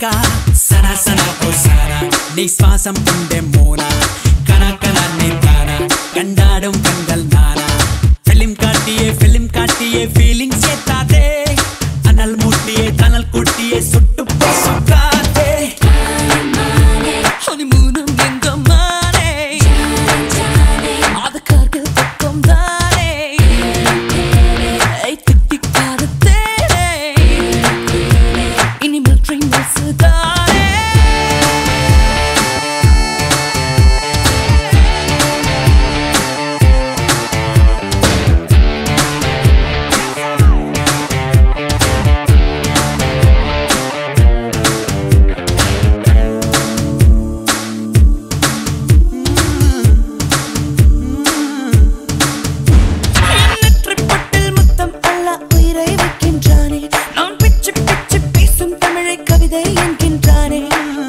லேக்கா சனா சனா ஓ சானா நீ சுவாசம் கொண்டே மோனா கனா கனா நீ தானா கண்டாடும் கண்கள் நானா பிலிம் காட்டியே பிலிம் காட்டியே ஃபீலிங் சேர்த்தாதே அனல் மூட்டியே கனல் கூட்டியே சுட்டு சுக்காதே ஹனிமூனும் எங்க மானே அது கார்கில் பக்கம் தானே ஏய், திட்டிக்காத தேனே இனிமேல் ட்ரெயின் பஸ் தானே எண்ணற்ற பொட்டில் முத்தம் அல்ல உயிரை வைக்கின்றானே நான் பிச்சு பிச்சு பேசும் தமிழை கவிதை என்கின்றானே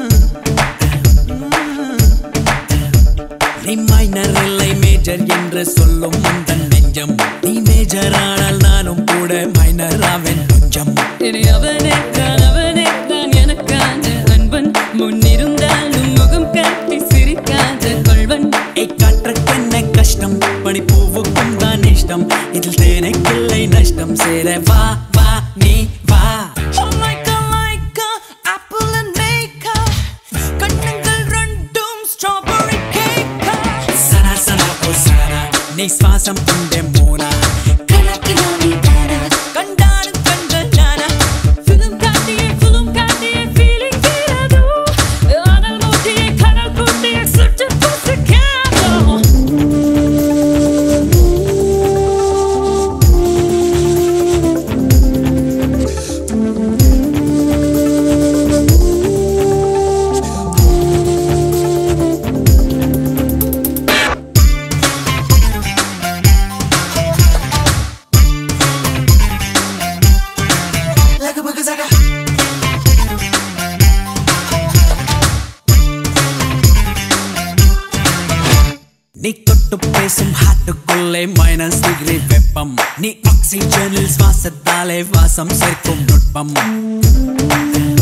நீ மைனர் இல்லை மேஜர் என்று சொல்லும் அந்த நெஞ்சம் நீ மேஜர் ஆனால் நானும் கூட மைனர் ஆவேன் கொஞ்சம் இனி அவனே தான் அவனே தான் எனக்கான அன்பன் முன்னிருந்தாலும் முகம் காட்டி சிரிக்காத கொள்வன் ஏய் காற்றுக்கென்ன கஷ்டம் பனிப்பூவுக்கும் தான் இஷ்டம் இதில் தேனைக்கில்லை நஷ்டம் சேர வா வா நீ வா லைக்கா லைக்கா ஆப்பிள் அண்ட் மேக்கா கண்ணங்கள் ரெண்டும் ஸ்ட்ராபெரி கேக்கா சனா சனா ஓ சனா நீ சுவாசம் கொண்டே மோனா கணக்கு நானே தானா கண்டாடும் கண்கள் நானா ஃபிலிம் காட்டியே ஃபிலிம் காட்டியே ஃபீலிங் தீராதோ அனல் மூட்டியே கனல் கூட்டியே சுட்டு புசுக்காதோ நீ தொட்டு பேசும் ஹாட்டுக்குள்ளே மைனஸ் டிகிரி வெப்பம் நீ ஆக்சிஜனில் சுவாசத்தாலே வாசம் சேர்க்கும் நுட்பம்